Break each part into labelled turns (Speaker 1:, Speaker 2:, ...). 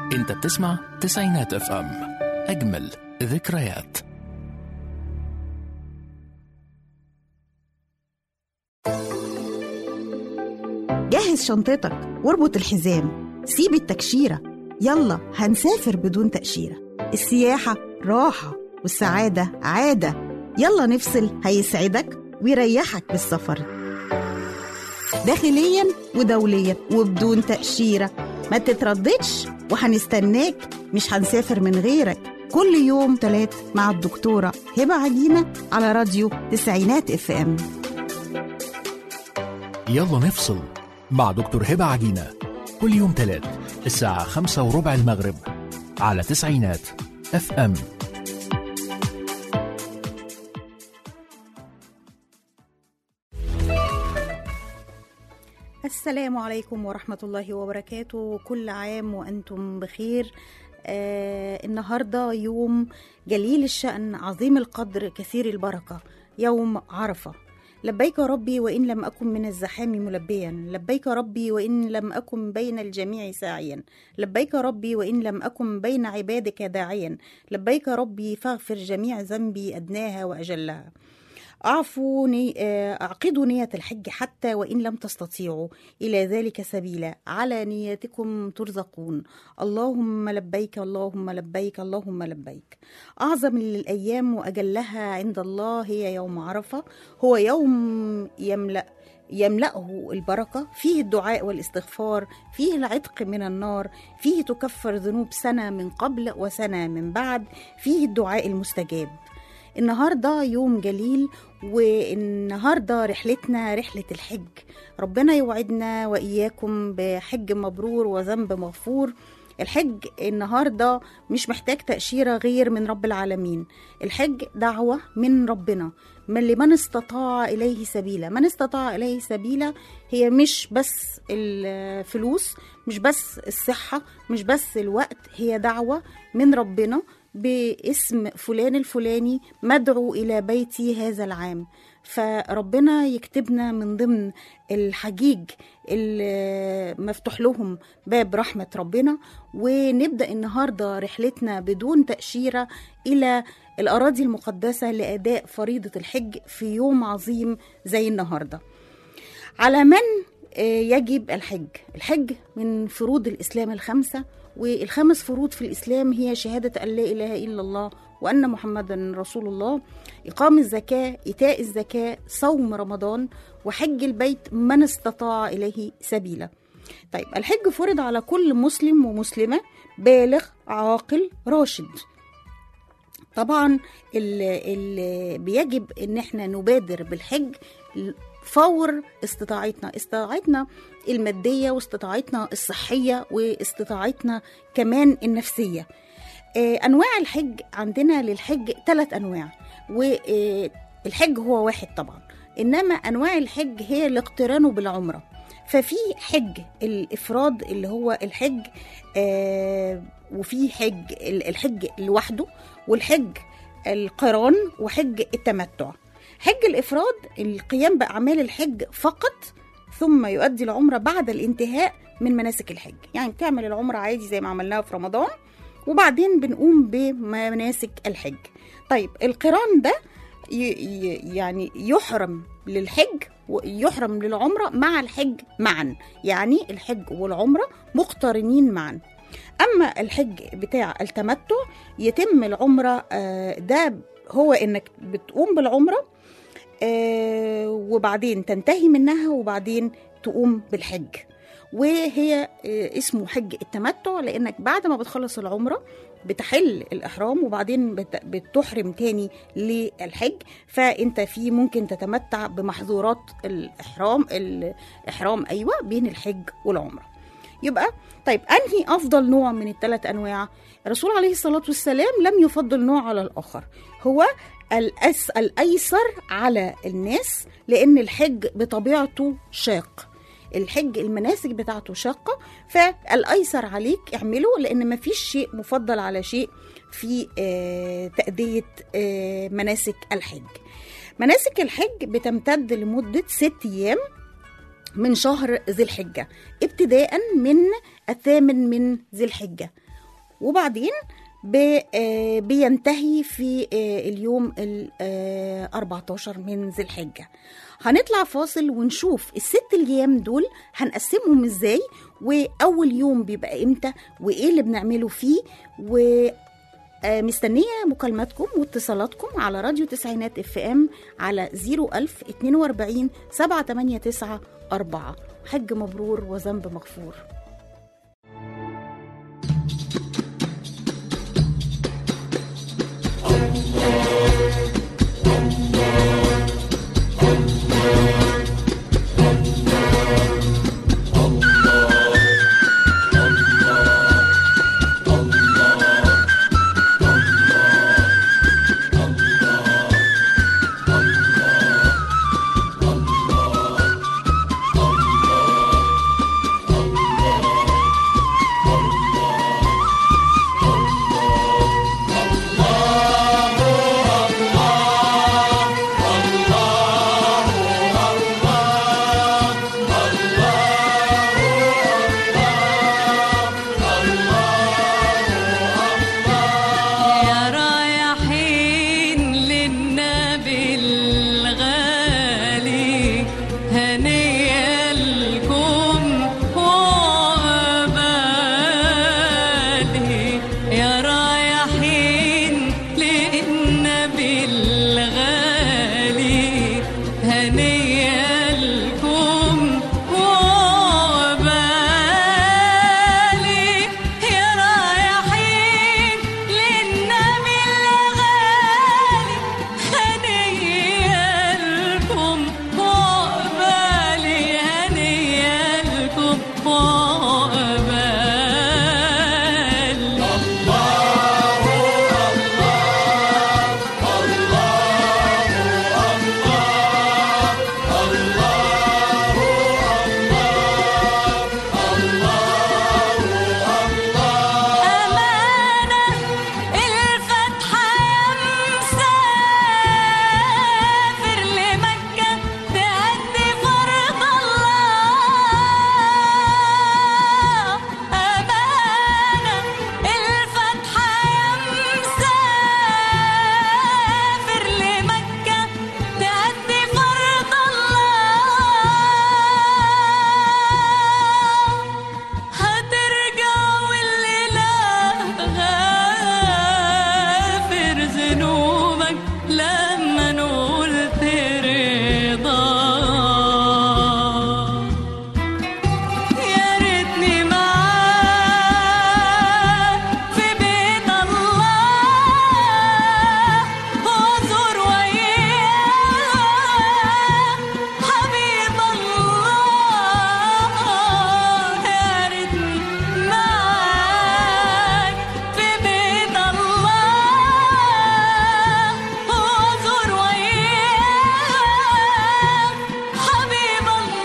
Speaker 1: انت بتسمع تسعينات اف ام اجمل ذكريات
Speaker 2: جهز شنطتك واربط الحزام سيب التكشيرة يلا هنسافر بدون تأشيرة السياحة راحة والسعادة عادة يلا نفصل هيسعدك ويريحك بالسفر داخليا ودوليا وبدون تأشيرة ما تترددش وهنستناك مش هنسافر من غيرك كل يوم تلات مع الدكتورة هبة عجينة على راديو تسعينات اف ام
Speaker 1: يلا نفصل مع دكتور هبة عجينة كل يوم تلات الساعة خمسة وربع المغرب على تسعينات اف ام
Speaker 2: السلام عليكم ورحمة الله وبركاته كل عام وأنتم بخير آه النهاردة يوم جليل الشأن عظيم القدر كثير البركة يوم عرفة لبيك ربي وإن لم أكن من الزحام ملبيا لبيك ربي وإن لم أكن بين الجميع ساعيا لبيك ربي وإن لم أكن بين عبادك داعيا لبيك ربي فاغفر جميع ذنبي أدناها وأجلها أعفوا ني... آه، أعقدوا نية الحج حتى وإن لم تستطيعوا إلى ذلك سبيلا على نيتكم ترزقون اللهم لبيك اللهم لبيك اللهم لبيك أعظم الأيام وأجلها عند الله هي يوم عرفة هو يوم يملأ يملأه البركة فيه الدعاء والاستغفار فيه العتق من النار فيه تكفر ذنوب سنة من قبل وسنة من بعد فيه الدعاء المستجاب النهارده يوم جليل والنهارده رحلتنا رحله الحج ربنا يوعدنا واياكم بحج مبرور وذنب مغفور الحج النهارده مش محتاج تاشيره غير من رب العالمين الحج دعوه من ربنا من لمن استطاع اليه سبيلا من استطاع اليه سبيلا هي مش بس الفلوس مش بس الصحه مش بس الوقت هي دعوه من ربنا باسم فلان الفلاني مدعو إلى بيتي هذا العام فربنا يكتبنا من ضمن الحجيج اللي مفتوح لهم باب رحمة ربنا ونبدأ النهاردة رحلتنا بدون تأشيرة إلى الأراضي المقدسة لأداء فريضة الحج في يوم عظيم زي النهاردة على من يجب الحج الحج من فروض الإسلام الخمسة والخمس فروض في الإسلام هي شهادة أن لا إله إلا الله وأن محمدا رسول الله إقام الزكاة إيتاء الزكاة صوم رمضان وحج البيت من استطاع إليه سبيلا طيب الحج فرض على كل مسلم ومسلمة بالغ عاقل راشد طبعا اللي بيجب ان احنا نبادر بالحج فور استطاعتنا استطاعتنا المادية واستطاعتنا الصحية واستطاعتنا كمان النفسية أنواع الحج عندنا للحج ثلاث أنواع والحج هو واحد طبعا إنما أنواع الحج هي الاقتران بالعمرة ففي حج الإفراد اللي هو الحج وفي حج الحج لوحده والحج القران وحج التمتع حج الإفراد القيام بأعمال الحج فقط ثم يؤدي العمرة بعد الانتهاء من مناسك الحج يعني بتعمل العمرة عادي زي ما عملناها في رمضان وبعدين بنقوم بمناسك الحج طيب القران ده يعني يحرم للحج ويحرم للعمرة مع الحج معا يعني الحج والعمرة مقترنين معا أما الحج بتاع التمتع يتم العمرة ده هو إنك بتقوم بالعمرة آه وبعدين تنتهي منها وبعدين تقوم بالحج وهي آه اسمه حج التمتع لانك بعد ما بتخلص العمره بتحل الاحرام وبعدين بتحرم تاني للحج فانت في ممكن تتمتع بمحظورات الاحرام الاحرام ايوه بين الحج والعمره يبقى طيب انهي افضل نوع من الثلاث انواع الرسول عليه الصلاه والسلام لم يفضل نوع على الاخر هو الأس الأيسر على الناس لأن الحج بطبيعته شاق الحج المناسك بتاعته شاقة فالأيسر عليك اعمله لأن مفيش شيء مفضل على شيء في تأدية مناسك الحج مناسك الحج بتمتد لمدة ست أيام من شهر ذي الحجة ابتداء من الثامن من ذي الحجة وبعدين ب- آه، بينتهي في آه، اليوم ال آه، 14 من ذي الحجة هنطلع فاصل ونشوف الست الايام دول هنقسمهم ازاي واول يوم بيبقى امتى وايه اللي بنعمله فيه و آه، مستنية مكالماتكم واتصالاتكم على راديو تسعينات اف ام على 01000 42 789 4 حج مبرور وذنب مغفور
Speaker 3: يا رايحين للنبي الغالي هنيا لكم وعبالي يا رايحين للنبي الغالي هنيا لكم وعبالي يا رايحين للنبي الغالي هنيا لكم وعبالي هنيا لكم وعبالي أمانة الفتحة يا مسافر لمكة تأدي فرض الله أمانة الفتحة يا مسافر لمكة تأدي فرض الله هترجع والليلة غافر ذنوبك لما نقولت رضا يا ريتني معاك في بيت الله وازور وياك حبيب الله يا ريتني معاك في بيت الله وازور وياك حبيب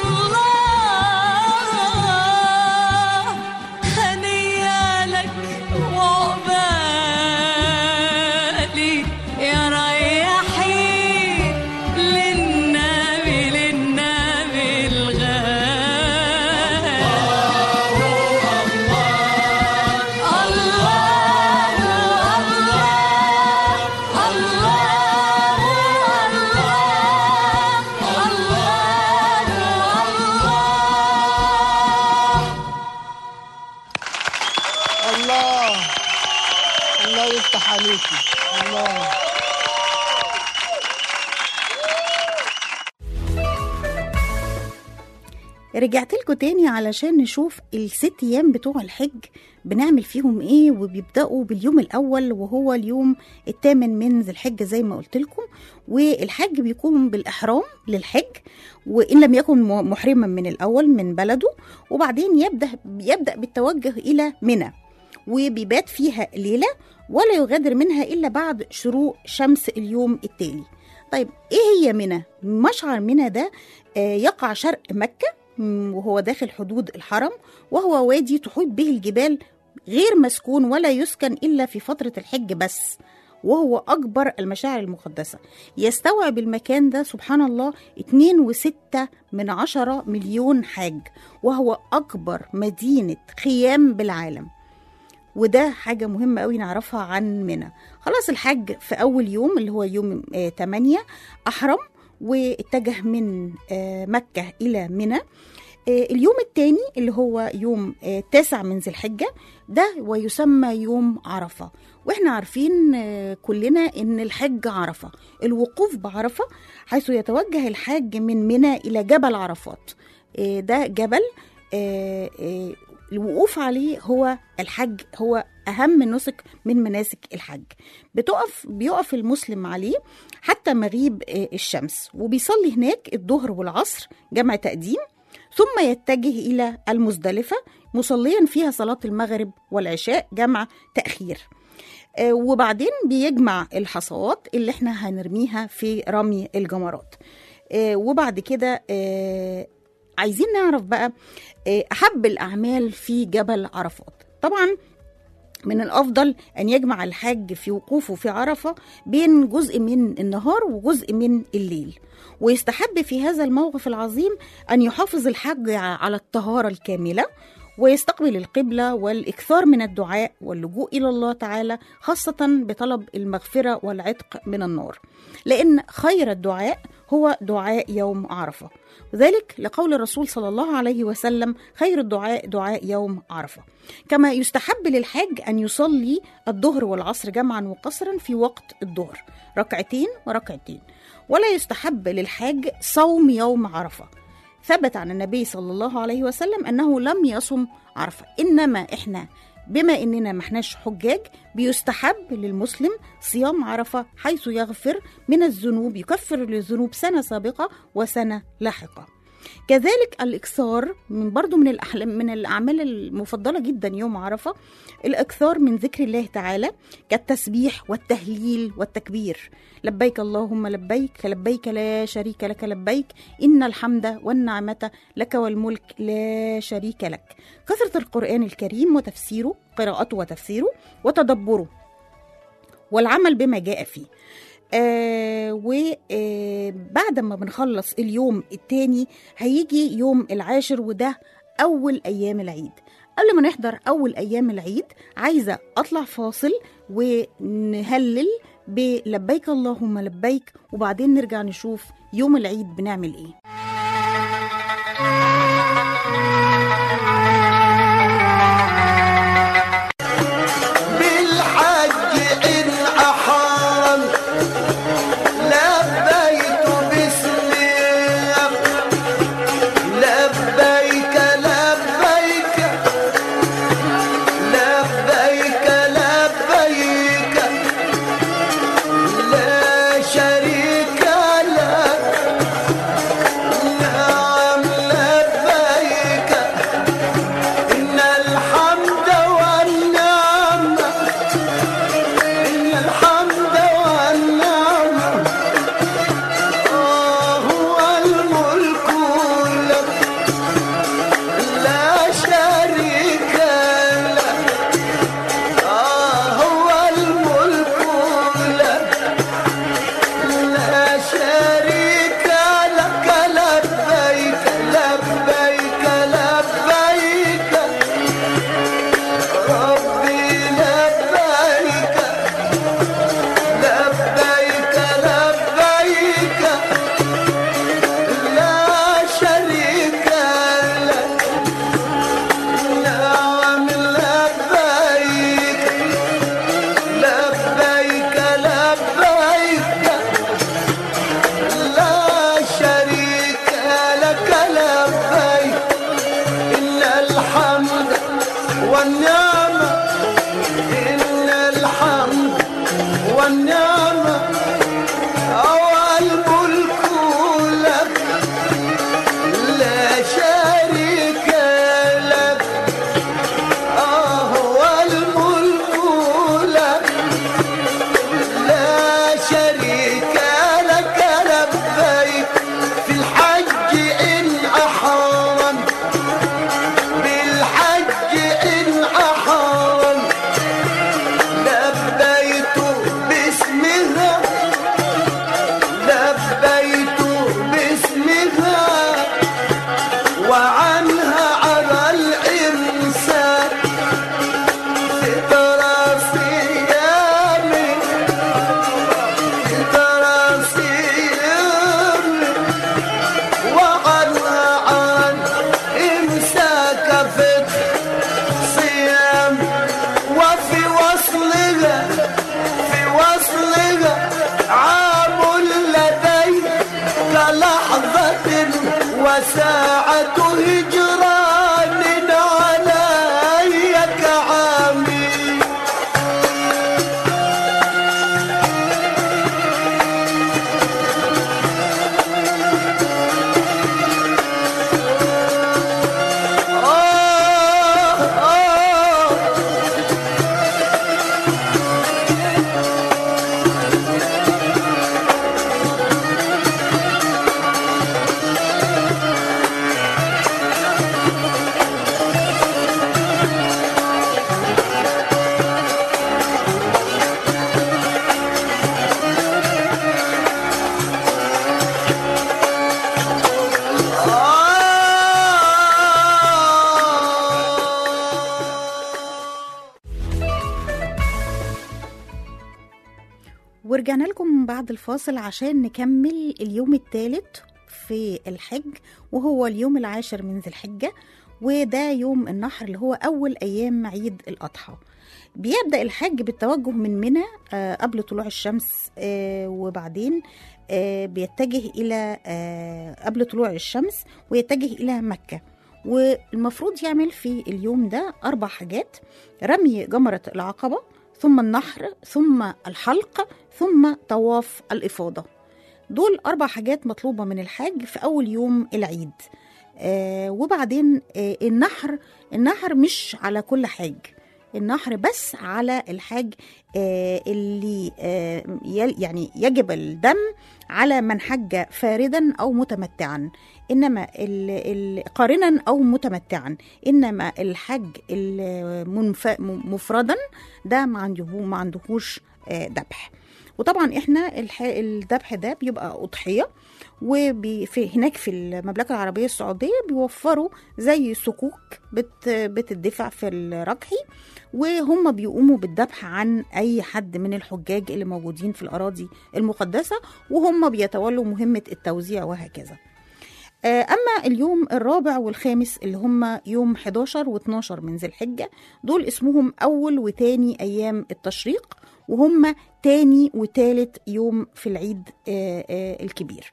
Speaker 3: الله هنيا لك وعقبالي يا ريحين للنبي للنبي الغالي
Speaker 4: الله الله يفتح عليكي الله
Speaker 2: رجعت لكم تاني علشان نشوف الست ايام بتوع الحج بنعمل فيهم ايه وبيبداوا باليوم الاول وهو اليوم الثامن من ذي الحجه زي ما قلت لكم والحج بيكون بالاحرام للحج وان لم يكن م- محرما من الاول من بلده وبعدين يبدا يبدا بالتوجه الى منى وبيبات فيها ليله ولا يغادر منها الا بعد شروق شمس اليوم التالي طيب ايه هي منى مشعر منى ده آه، يقع شرق مكه مم، وهو داخل حدود الحرم وهو وادي تحيط به الجبال غير مسكون ولا يسكن إلا في فترة الحج بس وهو أكبر المشاعر المقدسة يستوعب المكان ده سبحان الله 2.6 من عشرة مليون حاج وهو أكبر مدينة خيام بالعالم وده حاجة مهمة قوي نعرفها عن منى خلاص الحج في أول يوم اللي هو يوم آه 8 أحرم واتجه من آه مكة إلى منى آه، اليوم الثاني اللي هو يوم آه، تاسع من ذي الحجة ده ويسمى يوم عرفة واحنا عارفين آه، كلنا ان الحج عرفة الوقوف بعرفة حيث يتوجه الحاج من منى الى جبل عرفات آه، ده جبل آه، آه، الوقوف عليه هو الحج هو اهم نسك من مناسك الحج بتقف بيقف المسلم عليه حتى مغيب آه، الشمس وبيصلي هناك الظهر والعصر جمع تقديم ثم يتجه إلى المزدلفة مصليا فيها صلاة المغرب والعشاء جمع تأخير آه، وبعدين بيجمع الحصوات اللي احنا هنرميها في رمي الجمرات آه، وبعد كده آه، عايزين نعرف بقى آه، أحب الأعمال في جبل عرفات طبعا من الأفضل أن يجمع الحاج في وقوفه في عرفة بين جزء من النهار وجزء من الليل ويستحب في هذا الموقف العظيم أن يحافظ الحاج على الطهارة الكاملة ويستقبل القبلة والإكثار من الدعاء واللجوء إلى الله تعالى خاصة بطلب المغفرة والعتق من النار لأن خير الدعاء هو دعاء يوم عرفة وذلك لقول الرسول صلى الله عليه وسلم خير الدعاء دعاء يوم عرفة كما يستحب للحاج أن يصلي الظهر والعصر جمعا وقصرا في وقت الظهر ركعتين وركعتين ولا يستحب للحاج صوم يوم عرفة ثبت عن النبي صلى الله عليه وسلم أنه لم يصم عرفة إنما إحنا بما إننا ما احناش حجاج بيستحب للمسلم صيام عرفة حيث يغفر من الذنوب يكفر للذنوب سنة سابقة وسنة لاحقة كذلك الإكثار من برضو من الأحلام من الأعمال المفضلة جدا يوم عرفة الإكثار من ذكر الله تعالى كالتسبيح والتهليل والتكبير لبيك اللهم لبيك لبيك لا شريك لك لبيك إن الحمد والنعمة لك والملك لا شريك لك كثرة القرآن الكريم وتفسيره قراءته وتفسيره وتدبره والعمل بما جاء فيه آه وبعد ما بنخلص اليوم التاني هيجي يوم العاشر وده أول أيام العيد قبل ما نحضر أول أيام العيد عايزة أطلع فاصل ونهلل بلبيك اللهم لبيك وبعدين نرجع نشوف يوم العيد بنعمل إيه
Speaker 5: بالحج إن أحرم لبيت باسمك لبيك لبيك لبيك لبيك لا شريك لك نعم لبيك إن الحمد والنعمة إن الحمد والنعمة آه هو الملك لك لا شريك لك آه هو الملك لك لا شريك لك لبيك لبيك لبيك ربي لبيك لبيك لبيك لا شريك لك نعم لبيك لبيك لبيك لا شريك لك لبيك إن الحمد والنعمة إن الحمد والنعمة أو الملك لك لا شريك لك آه هو الملك لك لا شريك لك لبيك في الحج إن أحرم بالحج إن أحرم
Speaker 2: ورجعنا لكم بعد الفاصل عشان نكمل اليوم الثالث في الحج وهو اليوم العاشر من ذي الحجة وده يوم النحر اللي هو أول أيام عيد الأضحى بيبدأ الحج بالتوجه من منى آه، قبل طلوع الشمس آه، وبعدين آه، بيتجه إلى آه، قبل طلوع الشمس ويتجه إلى مكة والمفروض يعمل في اليوم ده أربع حاجات رمي جمرة العقبة ثم النحر ثم الحلق ثم طواف الإفاضة دول أربع حاجات مطلوبة من الحاج في أول يوم العيد آه وبعدين آه النحر النحر مش على كل حاج النحر بس على الحاج آه اللي آه يل- يعني يجب الدم على من حج فاردا أو متمتعا إنما ال- ال- قارنا أو متمتعا إنما الحج المنف- مفردا ده ما عنده ما عندهوش آه، ذبح وطبعا احنا الح- الذبح ده بيبقى اضحيه وفي هناك في المملكه العربيه السعوديه بيوفروا زي صكوك بت بتدفع في الركحي وهم بيقوموا بالذبح عن اي حد من الحجاج اللي موجودين في الاراضي المقدسه وهم بيتولوا مهمه التوزيع وهكذا آه، أما اليوم الرابع والخامس اللي هم يوم 11 و12 من ذي الحجة دول اسمهم أول وتاني أيام التشريق وهم تاني وتالت يوم في العيد آه، آه، الكبير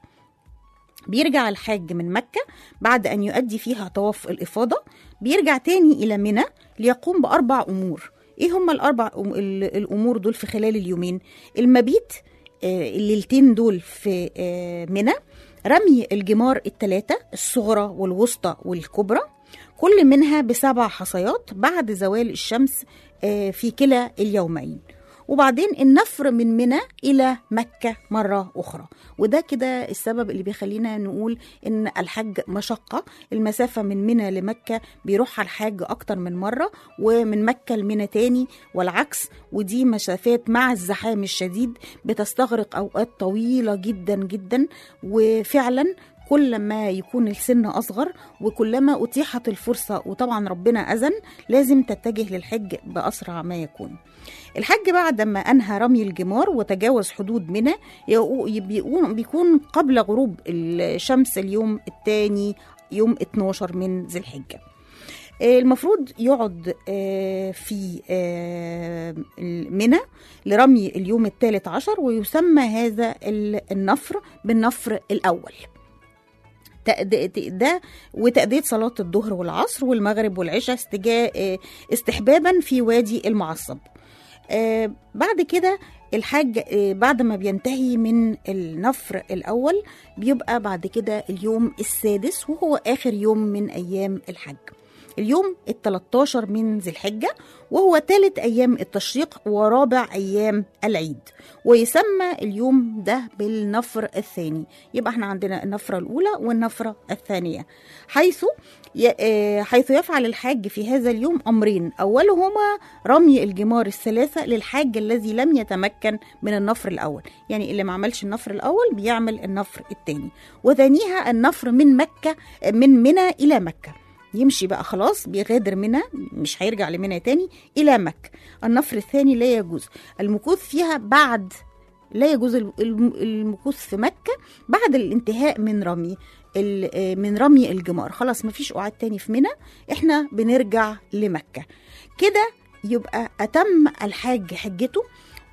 Speaker 2: بيرجع الحاج من مكة بعد أن يؤدي فيها طواف الإفاضة بيرجع تاني إلى منى ليقوم بأربع أمور إيه هم الأربع أم- ال- الأمور دول في خلال اليومين المبيت آه، الليلتين دول في آه، منى رمي الجمار الثلاثة الصغرى والوسطى والكبرى كل منها بسبع حصيات بعد زوال الشمس آه، في كلا اليومين وبعدين النفر من منى إلى مكة مرة أخرى وده كده السبب اللي بيخلينا نقول إن الحج مشقة المسافة من منى لمكة بيروحها الحاج أكتر من مرة ومن مكة لمنى تاني والعكس ودي مسافات مع الزحام الشديد بتستغرق أوقات طويلة جدا جدا وفعلا كل ما يكون السن أصغر وكلما أتيحت الفرصة وطبعا ربنا أذن لازم تتجه للحج بأسرع ما يكون الحج بعد ما أنهى رمي الجمار وتجاوز حدود منى يقو- بيكون بيكون قبل غروب الشمس اليوم الثاني يوم 12 من ذي الحجة آه، المفروض يقعد آه، في آه، منى لرمي اليوم الثالث عشر ويسمى هذا ال- النفر بالنفر الأول تأد- ده وتأدية صلاة الظهر والعصر والمغرب والعشاء استجا- آه، استحبابا في وادي المعصب آه، بعد كده الحاج آه، بعد ما بينتهي من النفر الأول بيبقى بعد كده اليوم السادس وهو آخر يوم من أيام الحج اليوم ال 13 من ذي الحجة وهو ثالث أيام التشريق ورابع أيام العيد ويسمى اليوم ده بالنفر الثاني يبقى احنا عندنا النفرة الأولى والنفرة الثانية حيث ي- آه، حيث يفعل الحاج في هذا اليوم أمرين أولهما رمي الجمار الثلاثة للحاج الذي لم يتمكن من النفر الأول يعني اللي ما عملش النفر الأول بيعمل النفر الثاني وثانيها النفر من مكة من منى إلى مكة يمشي بقى خلاص بيغادر منى مش هيرجع لمنى تاني إلى مكة النفر الثاني لا يجوز المكوث فيها بعد لا يجوز الم- الم- المكوث في مكة بعد الانتهاء من رمي ال- آه، من رمي الجمار خلاص مفيش قعاد تاني في منى احنا بنرجع لمكة كده يبقى أتم الحاج حجته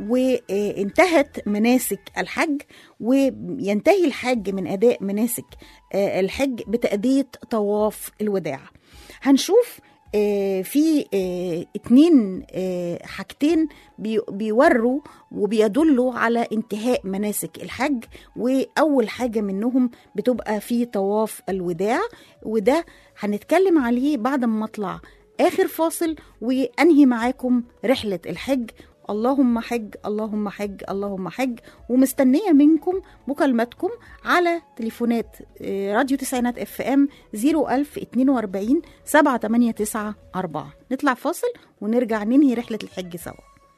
Speaker 2: وانتهت مناسك الحج وينتهي الحج من أداء مناسك آه، الحج بتأدية طواف الوداع هنشوف آه، في آه، اتنين آه، حاجتين بي- بيوروا وبيدلوا على انتهاء مناسك الحج وأول حاجة منهم بتبقى في طواف الوداع وده هنتكلم عليه بعد ما اطلع آخر فاصل وأنهي معاكم رحلة الحج اللهم حج اللهم حج اللهم حج ومستنية منكم مكالماتكم على تليفونات آه، راديو تسعينات اف ام 01042 7894 نطلع فاصل ونرجع ننهي رحلة الحج سوا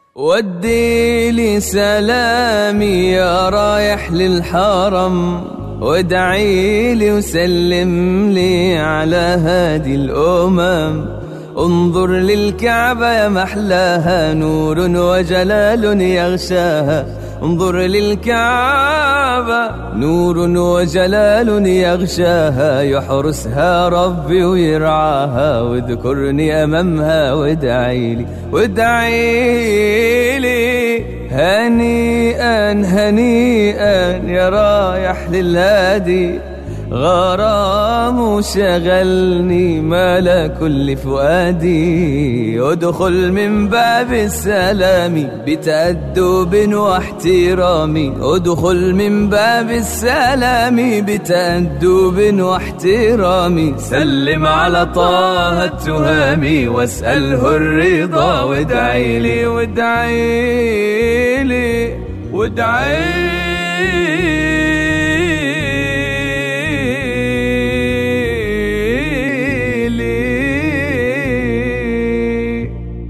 Speaker 6: ودي لي سلامي يا رايح للحرم وادعي لي وسلم لي على هادي الأمم انظر للكعبة يا محلاها نور وجلال يغشاها انظر للكعبة نور وجلال يغشاها يحرسها ربي ويرعاها واذكرني أمامها وادعي لي وادعي لي هنيئا هنيئا يا رايح للهادي غرام شغلني مال كل فؤادي ادخل من باب السلام بتأدب واحترام ادخل من باب السلام بتأدب واحترام سلم على طه التهامي واسأله الرضا وادعي لي وادعي لي وادعي لي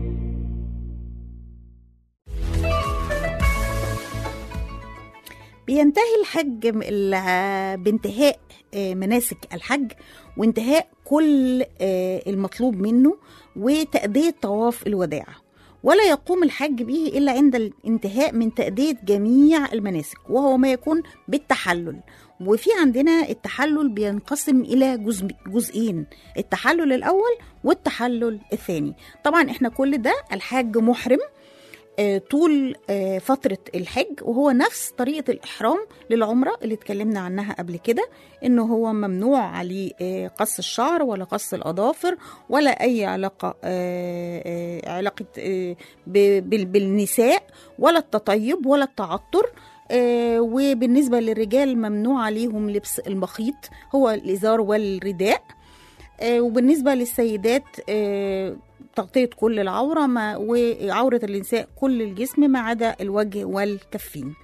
Speaker 2: بينتهي الحج م- ال- بانتهاء آه، مناسك الحج وانتهاء كل آه، المطلوب منه وتأدية طواف الوداع ولا يقوم الحج به إلا عند الانتهاء من تأدية جميع المناسك وهو ما يكون بالتحلل وفي عندنا التحلل بينقسم إلى جزء جزئين التحلل الأول والتحلل الثاني طبعا احنا كل ده الحاج محرم آه، طول آه، فترة الحج وهو نفس طريقة الإحرام للعمرة اللي اتكلمنا عنها قبل كده إنه هو ممنوع عليه آه، قص الشعر ولا قص الأظافر ولا أي علاقة آه، آه، علاقة آه، ب- بال- بالنساء ولا التطيب ولا التعطر آه، وبالنسبة للرجال ممنوع عليهم لبس المخيط هو الإزار والرداء آه، وبالنسبة للسيدات آه، تغطية كل العورة ما وعورة النساء كل الجسم ما عدا الوجه والكفين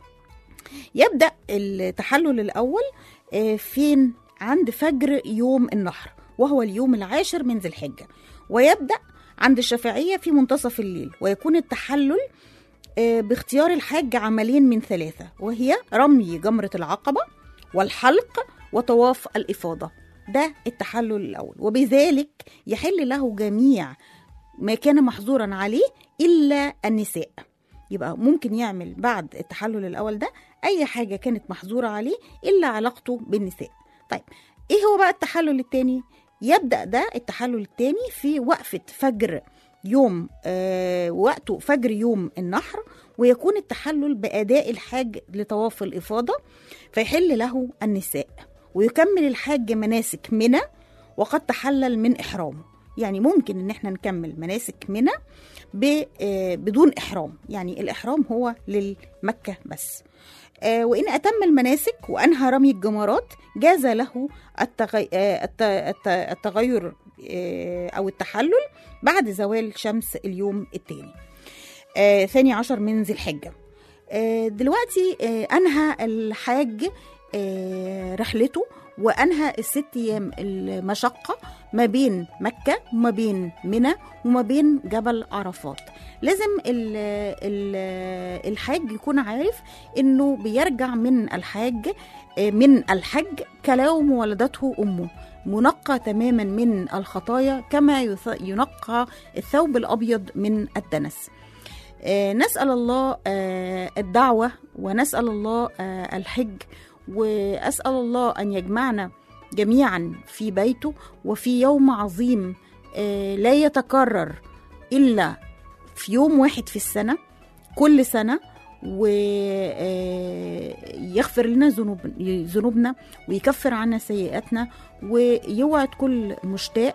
Speaker 2: يبدأ التحلل الأول آه، فين عند فجر يوم النحر وهو اليوم العاشر من ذي الحجة ويبدأ عند الشافعية في منتصف الليل ويكون التحلل آه، باختيار الحاج عملين من ثلاثة وهي رمي جمرة العقبة والحلق وطواف الإفاضة ده التحلل الأول وبذلك يحل له جميع ما كان محظورا عليه إلا النساء يبقى ممكن يعمل بعد التحلل الأول ده أي حاجة كانت محظورة عليه إلا علاقته بالنساء طيب إيه هو بقى التحلل التاني؟ يبدأ ده التحلل التاني في وقفة فجر يوم آه وقته فجر يوم النحر ويكون التحلل بأداء الحاج لطواف الإفاضة فيحل له النساء ويكمل الحاج مناسك منى وقد تحلل من إحرامه يعني ممكن ان احنا نكمل مناسك منى ب- آه، بدون احرام يعني الاحرام هو للمكه بس آه، وإن أتم المناسك وأنهى رمي الجمرات جاز له التغي... آه، الت... الت... التغير آه، أو التحلل بعد زوال شمس اليوم الثاني آه، ثاني عشر من ذي الحجة آه، دلوقتي آه، أنهى الحاج آه، رحلته وأنهى الست أيام المشقة ما بين مكة وما بين منى وما بين جبل عرفات لازم ال ال الحاج يكون عارف انه بيرجع من الحاج آه، من الحج كلوم ولدته امه منقى تماما من الخطايا كما يث- ينقى الثوب الابيض من الدنس آه، نسال الله آه، الدعوه ونسال الله آه، الحج واسال الله ان يجمعنا جميعا في بيته وفي يوم عظيم آه، لا يتكرر الا في يوم واحد في السنه كل سنه ويغفر لنا ذنوب ذنوبنا ويكفر عنا سيئاتنا ويوعد كل مشتاق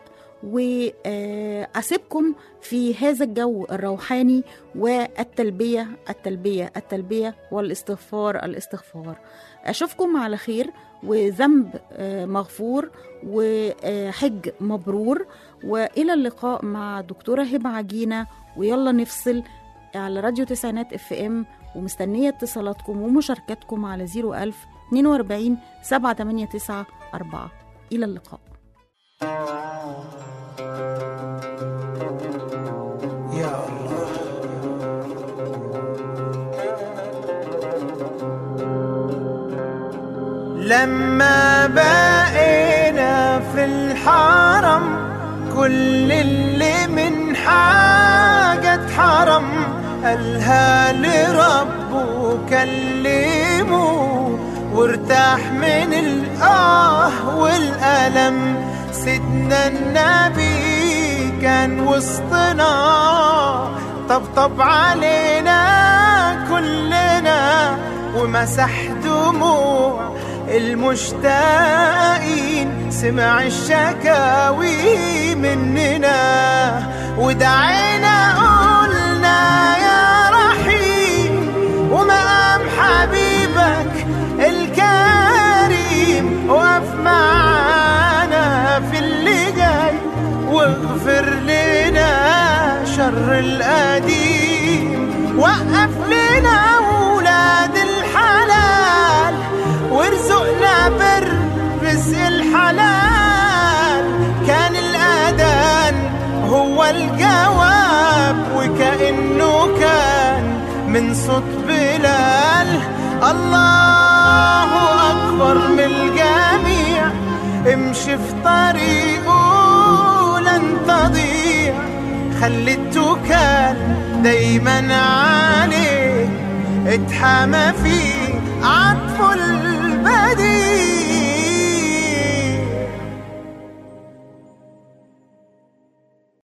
Speaker 2: وأسيبكم في هذا الجو الروحاني والتلبية التلبية التلبية والاستغفار الاستغفار أشوفكم على خير وذنب آه، مغفور وحج مبرور وإلى اللقاء مع دكتورة هبة عجينة ويلا نفصل على راديو تسعينات اف ام ومستنية اتصالاتكم ومشاركتكم على 01000 42 789 4 إلى اللقاء
Speaker 4: يا الله
Speaker 5: لما بقينا في الحرم كل اللي من حاجة حرم قالها لربه كلمه وارتاح من الآه والألم سيدنا النبي كان وسطنا طبطب علينا كلنا ومسح دموع المشتاقين سمع الشكاوي مننا ودعينا قلنا يا رحيم ومقام حبيبك الكريم وقف معانا في اللي جاي واغفر لنا شر القديم وقف لنا ولاد الحلال وارزقنا بر رزق الحلال كان الأذان هو الجواب وكأنه كان من صوت بلال الله أكبر من الجميع امشي في طريقه لن تضيع خلي التوكال دايما عليه اتحمى فيه عطف البديع